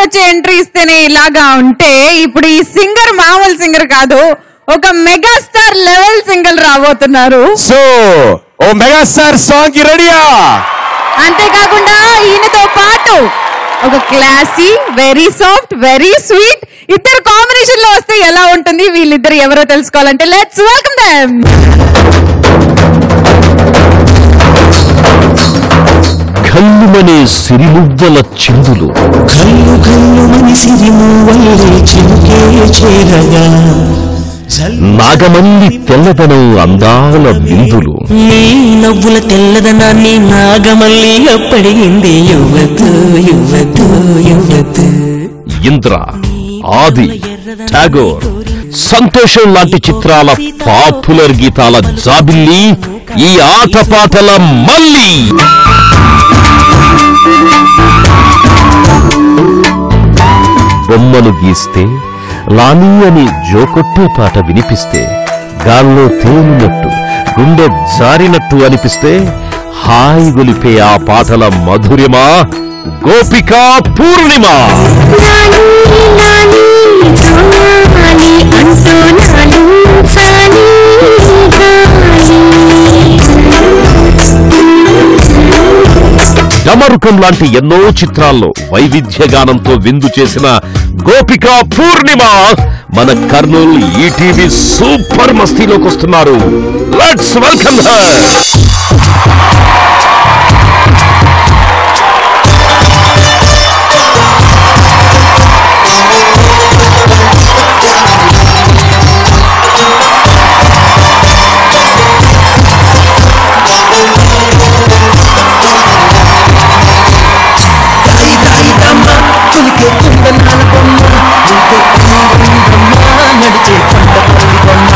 వచ్చి ఎంట్రీ ఇస్తేనే ఇలాగా ఉంటే ఇప్పుడు ఈ సింగర్ మామూలు సింగర్ కాదు ఒక మెగాస్టార్ లెవెల్ సింగర్ రాబోతున్నారు సో ఓ మెగాస్టార్ సాంగ్ కి రెడీయా అంతేకాకుండా ఈయనతో పాటు ఒక classy very soft very sweet ఇద్దరు కాంబినేషన్ లో వస్తే ఎలా ఉంటుంది వీళ్ళిద్దరు ఎవరో తెలుసుకోవాలంటే లెట్స్ వెల్కమ్ దెమ్ కల్లుమనే సిరిముద్దల చిందులు కల్లు కల్లు మనిసిరి మూవల్లే చినుకే చేరగా జల్లు నాగమల్లి తెల్లదనం అందాల బిందులు నీ నవ్వుల తెల్లదనాన్ని నాగమల్లి అప్పడిగింది యువతు యువతు యువతు ఇంద్ర ఆది ఠాగోర్ సంతోషం లాంటి చిత్రాల పాపులర్ గీతాల జాబిల్లి ఈ ఆటపాటల మళ్ళీ బొమ్మలు గీస్తే లానీ అని జోకొట్టే పాట వినిపిస్తే గాల్లో తేలినట్టు గుండె జారినట్టు అనిపిస్తే హాయి గొలిపే ఆ పాటల మధురిమా గోపికా పూర్ణిమ నాని నాని జోనాలి అంటూ నాలించాలి డమరుకం లాంటి ఎన్నో చిత్రాల్లో వైవిధ్య గానంతో విందు చేసిన గోపికా పూర్ణిమ మన కర్నూలు ఈటీవీ సూపర్ మస్తీలోకి వస్తున్నారు లెట్స్ వెల్కమ్ హర్ తాయి తాయి దమ్మ తులికే కుందనాల బొమ్మ నీతో ఉందమ్మ నడిచే పంట పల్లి బొమ్మ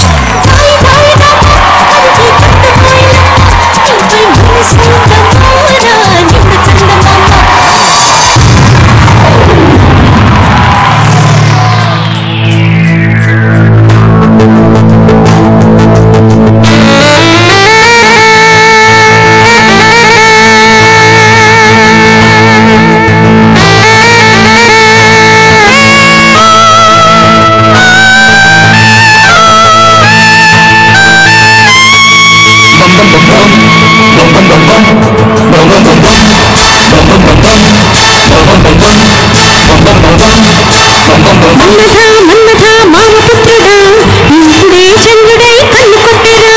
మన్నథ మన్నథ మామపుత్రుడా ఇప్పుడే చంద్రుడై కన్ను కొట్టెరా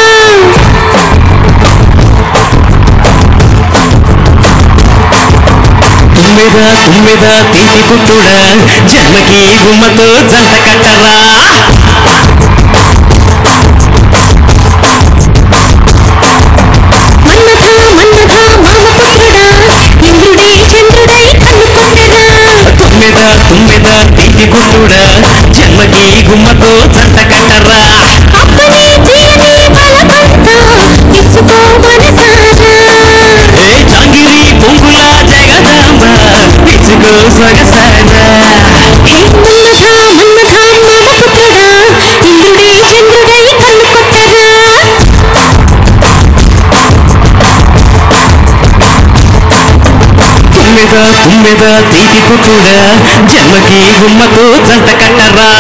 తుమ్మెద తుమ్మెద తీపి పుట్టుడా జన్మకి గుమ్మతో జంట కట్టరా మన్నథ మన్నథ మామపుత్రుడా ఇంద్రుడే చంద్రుడై కన్ను కొట్టెరా తుమ్మెద తుమ్మెద తీపి పుట్టుడా జన్మకి గుమ్మతో జంట కట్టరా అప్పని తీయని బలమంతా ఇచ్చుకో మనసారా ఏ జాంగిరి పొంగుల జగదాంబ పిచ్చుకో సొగసారా హే మన్నథ మన్నథ మామపుత్రుడా ఇంద్రుడే చంద్రుడై కన్ను కొట్టెరా తుమ్మెద తుమ్మెద తీపి పుట్టుడా జన్మకి గుమ్మతో జంట కట్టరా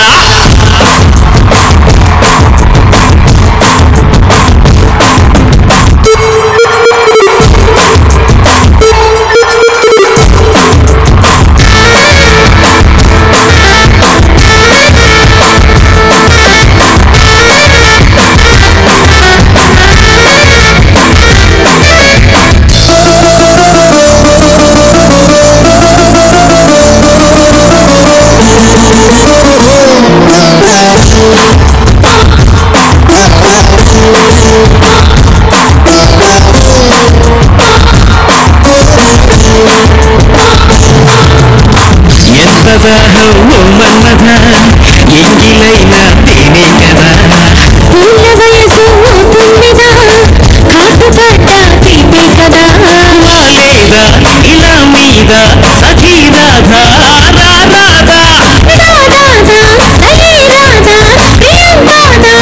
ఎంత దాహం ఓ మన్మథ ఎంగిలైనా తేనే కదా పూల వయసు తుమ్మిదా కాటుపడ్డ తీపే కదా లేదా ఇలా మీద సఖీ రాధా రాధా రాధా రలే రాధా ప్రియంకాదా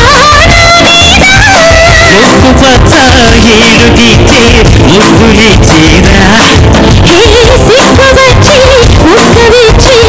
ముక్కు పచ్చ ఏడుగిచ్చే ముగ్గులిచ్చేరా హే సిగ్గు వచ్చి ముక్క విచ్చి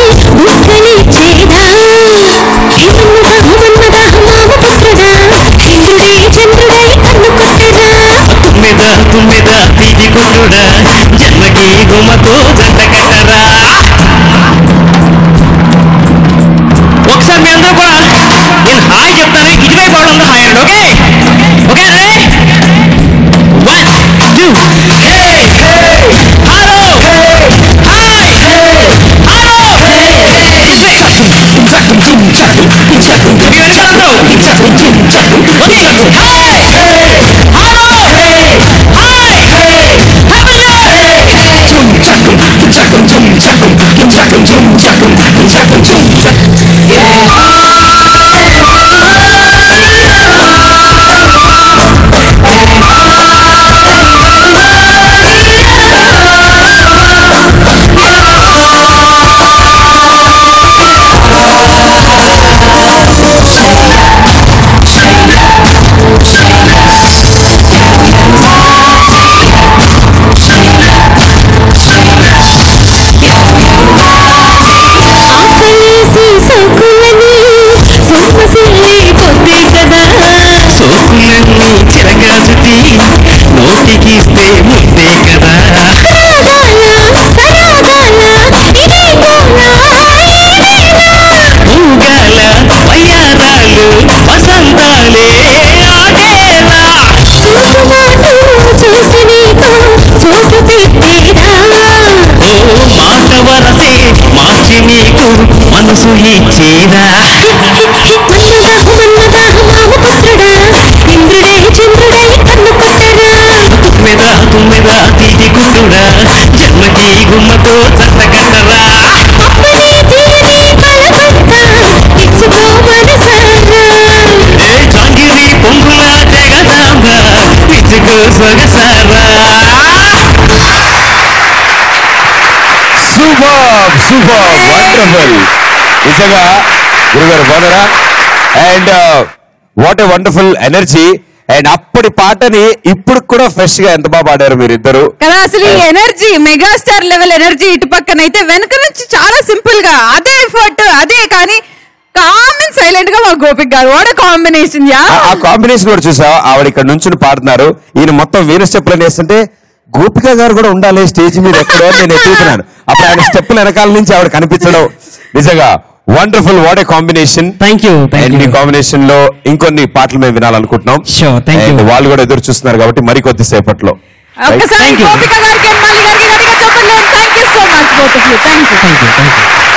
ఆకలేసి సోకులని సొమ్మసిల్లి పొద్దే కదా సోకులన్నీ చిరగాజుటి నోటికిస్తే ముద్దే కదా రాగాల సరాగాల ఇదే గోల ఊగాల వయ్యారాలు వసంతాలే ఆడేలా చూపుమాటు చూసి నీకు చోటు పెట్టేరా ఓ మాట వరసే మార్చి నీకు మనసు ఇచ్చేదా మన్నదాహు మన్నదాహు మామ పుత్రుడా ఇంద్రుడే చంద్రుడై కన్ను కొట్టరా తుమ్మెద తుమ్మెద తీటి గుండుడా జన్మకి గుమ్మతో చట్టగట్టరా అప్పుడే తీయని కలగంట ఇచ్చుకో మనసారా ఏ జాంగిరి పొంగుల జగదాంబ పిచ్చుకో సొగసారా సూపర్ సూపర్ వండర్ఫుల్ నిజంగా గురుగారు బాగున్నారా and what a wonderful energy and అప్పటి పాటని ఇప్పుడు కూడా ఫ్రెష్ గా ఎంత బాగా పాడారు మీరిద్దరు కదా అసలు ఈ ఎనర్జీ మెగాస్టార్ లెవెల్ ఎనర్జీ ఇటు పక్కన అయితే వెనక నుంచి చాలా సింపుల్ గా అదే ఎఫర్ట్ అదే కానీ కామ్ అండ్ సైలెంట్ గా మా గోపిక్ గారు వాట్ కాంబినేషన్ యా ఆ- ఆ కాంబినేషన్ కూడా చూసా ఆవిడ ఇక్కడ నుంచి పాడుతున్నారు ఈయన మొత్తం వీణ స్టెప్పులు వేస్తుంటే గోపిక గారు కూడా ఉండాలి స్టేజ్ మీద ఎక్కడో అని నేను ఎత్తుతున్నాను అప్పుడు ఆయన స్టెప్పుల వెనకాల నుంచి ఆవిడ కనిపించడం నిజంగా wonderful what a combination thank you thank and ఈ యూ కాంబినేషన్ లో ఇంకొన్ని పాటలు మేము వినాలనుకుంటున్నాం Sure, thank you. And వాళ్ళు కూడా ఎదురు చూస్తున్నారు కాబట్టి మరి కొద్దిసేపట్లో Right? ఒక్కసారి Thank you. గోపిక గారికి and మల్లి గారికి గట్టిగా చెప్పండి thank you so much both of you thank you thank you thank you